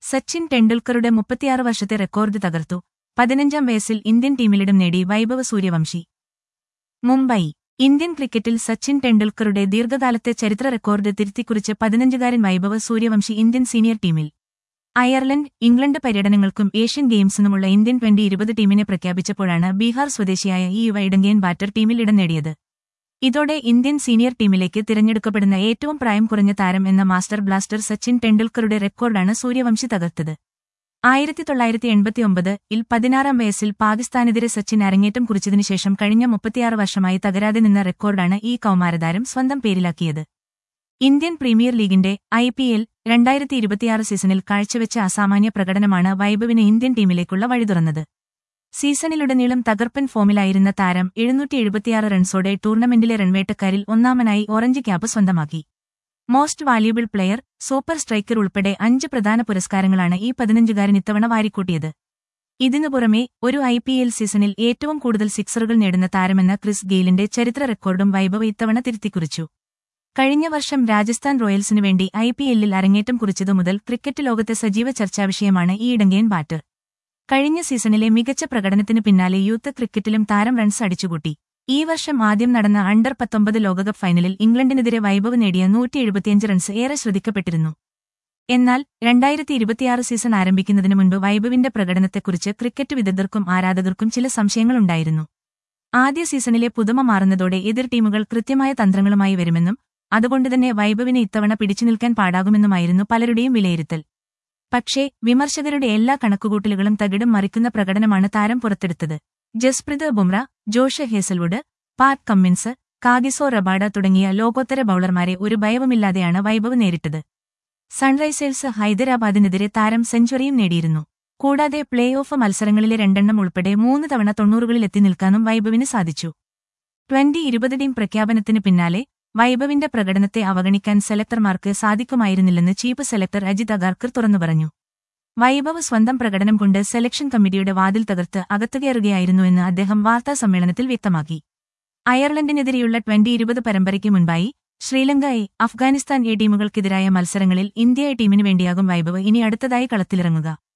സച്ചിൻ ടെണ്ടുൽക്കറുടെ മുപ്പത്തിയാറ് വർഷത്തെ റെക്കോർഡ് തകർത്തു പതിനഞ്ചാം വയസ്സിൽ ഇന്ത്യൻ ടീമിലിടം നേടി വൈഭവ സൂര്യവംശി മുംബൈ ഇന്ത്യൻ ക്രിക്കറ്റിൽ സച്ചിൻ ടെണ്ടുൽക്കറുടെ ദീർഘകാലത്തെ ചരിത്ര റെക്കോർഡ് തിരുത്തിക്കുറിച്ച് പതിനഞ്ചുകാരൻ വൈഭവ സൂര്യവംശി ഇന്ത്യൻ സീനിയർ ടീമിൽ അയർലൻഡ് ഇംഗ്ലണ്ട് പര്യടനങ്ങൾക്കും ഏഷ്യൻ ഗെയിംസിനുമുള്ള ഇന്ത്യൻ ട്വന്റി ഇരുപത് ടീമിനെ പ്രഖ്യാപിച്ചപ്പോഴാണ് ബീഹാർ സ്വദേശിയായ ഈ യുവ ഇടങ്കയൻ ബാറ്റർ ടീമിൽ ഇടം നേടിയത് ഇതോടെ ഇന്ത്യൻ സീനിയർ ടീമിലേക്ക് തിരഞ്ഞെടുക്കപ്പെടുന്ന ഏറ്റവും പ്രായം കുറഞ്ഞ താരം എന്ന മാസ്റ്റർ ബ്ലാസ്റ്റർ സച്ചിൻ ടെണ്ടുൽക്കറുടെ റെക്കോർഡാണ് സൂര്യവംശി തകർത്തത് ആയിരത്തി തൊള്ളായിരത്തി എൺപത്തിയൊമ്പത് ഇൽ പതിനാറാം വയസ്സിൽ പാകിസ്ഥാനെതിരെ സച്ചിൻ അരങ്ങേറ്റം കുറിച്ചതിനുശേഷം കഴിഞ്ഞ മുപ്പത്തിയാറ് വർഷമായി തകരാതെ നിന്ന റെക്കോർഡാണ് ഈ കൌമാരതാരം സ്വന്തം പേരിലാക്കിയത് ഇന്ത്യൻ പ്രീമിയർ ലീഗിന്റെ ഐ പി എൽ രണ്ടായിരത്തി ഇരുപത്തിയാറ് സീസണിൽ കാഴ്ചവെച്ച അസാമാന്യ പ്രകടനമാണ് വൈഭവിന് ഇന്ത്യൻ ടീമിലേക്കുള്ള വഴി തുറന്നത് സീസണിലുടനീളം തകർപ്പൻ ഫോമിലായിരുന്ന താരം എഴുന്നൂറ്റി എഴുപത്തിയാറ് റൺസോടെ ടൂർണമെന്റിലെ റൺവേട്ടക്കാരിൽ ഒന്നാമനായി ഓറഞ്ച് ക്യാപ്പ് സ്വന്തമാക്കി most valuable player super striker ഉൾപ്പെടെ അഞ്ച് പ്രധാന പുരസ്കാരങ്ങളാണ് ഈ പതിനഞ്ചുകാരൻ ഇത്തവണ വാരിക്കൂട്ടിയത് ഇതിനു പുറമെ ഒരു ഐ പി എൽ സീസണിൽ ഏറ്റവും കൂടുതൽ സിക്സറുകൾ നേടുന്ന താരമെന്ന ക്രിസ് ഗെയിലിന്റെ ചരിത്ര റെക്കോർഡും വൈഭവ് ഇത്തവണ തിരുത്തിക്കുറിച്ചു കഴിഞ്ഞ വർഷം രാജസ്ഥാൻ റോയൽസിനു വേണ്ടി ഐ പി എല്ലിൽ അരങ്ങേറ്റം കുറിച്ചതു മുതൽ ക്രിക്കറ്റ് ലോകത്തെ സജീവ ചർച്ചാവിഷയമാണ് ഈ ഇടങ്കയൻ ബാറ്റർ കഴിഞ്ഞ സീസണിലെ മികച്ച പ്രകടനത്തിന് പിന്നാലെ യൂത്ത് ക്രിക്കറ്റിലും താരം റൺസ് അടിച്ചുകൂട്ടി ഈ വർഷം ആദ്യം നടന്ന അണ്ടർ പത്തൊമ്പത് ലോകകപ്പ് ഫൈനലിൽ ഇംഗ്ലണ്ടിനെതിരെ വൈഭവ് നേടിയ നൂറ്റി എഴുപത്തിയഞ്ച് റൺസ് ഏറെ ശ്രദ്ധിക്കപ്പെട്ടിരുന്നു എന്നാൽ രണ്ടായിരത്തി ഇരുപത്തിയാറ് സീസൺ ആരംഭിക്കുന്നതിന് മുൻപ് വൈഭവിന്റെ പ്രകടനത്തെക്കുറിച്ച് ക്രിക്കറ്റ് വിദഗ്ധർക്കും ആരാധകർക്കും ചില സംശയങ്ങളുണ്ടായിരുന്നു ആദ്യ സീസണിലെ പുതുമ മാറുന്നതോടെ എതിർ ടീമുകൾ കൃത്യമായ തന്ത്രങ്ങളുമായി വരുമെന്നും അതുകൊണ്ടുതന്നെ വൈഭവിന് ഇത്തവണ പിടിച്ചു നിൽക്കാൻ പാടാകുമെന്നുമായിരുന്നു പലരുടെയും വിലയിരുത്തൽ പക്ഷേ വിമർശകരുടെ എല്ലാ കണക്കുകൂട്ടലുകളും തകിടം മറിക്കുന്ന പ്രകടനമാണ് താരം പുറത്തെടുത്തത് Jasprit Bumrah Josh Hazlewood Pat Cummins Kagiso Rabada തുടങ്ങിയ ലോകോത്തര ബൌളർമാരെ ഒരു ഭയവുമില്ലാതെയാണ് വൈഭവ് നേരിട്ടത് സൺറൈസേഴ്സ് ഹൈദരാബാദിനെതിരെ താരം സെഞ്ചുറിയും നേടിയിരുന്നു കൂടാതെ പ്ലേ ഓഫ് മത്സരങ്ങളിലെ രണ്ടെണ്ണം ഉൾപ്പെടെ മൂന്ന് തവണ തൊണ്ണൂറുകളിൽ എത്തി നിൽക്കാനും വൈഭവിന് സാധിച്ചു ട്വന്റി ഇരുപത് ടീം പ്രഖ്യാപനത്തിന് പിന്നാലെ വൈഭവിന്റെ പ്രകടനത്തെ അവഗണിക്കാൻ സെലക്ടർമാർക്ക് സാധിക്കുമായിരുന്നില്ലെന്ന് ചീഫ് സെലക്ടർ അജിത് അഗാർക്കർ തുറന്നു പറഞ്ഞു വൈഭവ് സ്വന്തം പ്രകടനം കൊണ്ട് സെലക്ഷൻ കമ്മിറ്റിയുടെ വാതിൽ തകർത്ത് അകത്തുകയറുകയായിരുന്നുവെന്ന് അദ്ദേഹം വാർത്താസമ്മേളനത്തിൽ വ്യക്തമാക്കി അയർലൻഡിനെതിരെയുള്ള ട്വന്റി ഇരുപത് പരമ്പരയ്ക്ക് മുൻപായി ശ്രീലങ്ക എ അഫ്ഗാനിസ്ഥാൻ എ ടീമുകൾക്കെതിരായ മത്സരങ്ങളിൽ ഇന്ത്യ എ ടീമിനു വേണ്ടിയാകും വൈഭവ് ഇനി അടുത്തതായി കളത്തിലിറങ്ങുക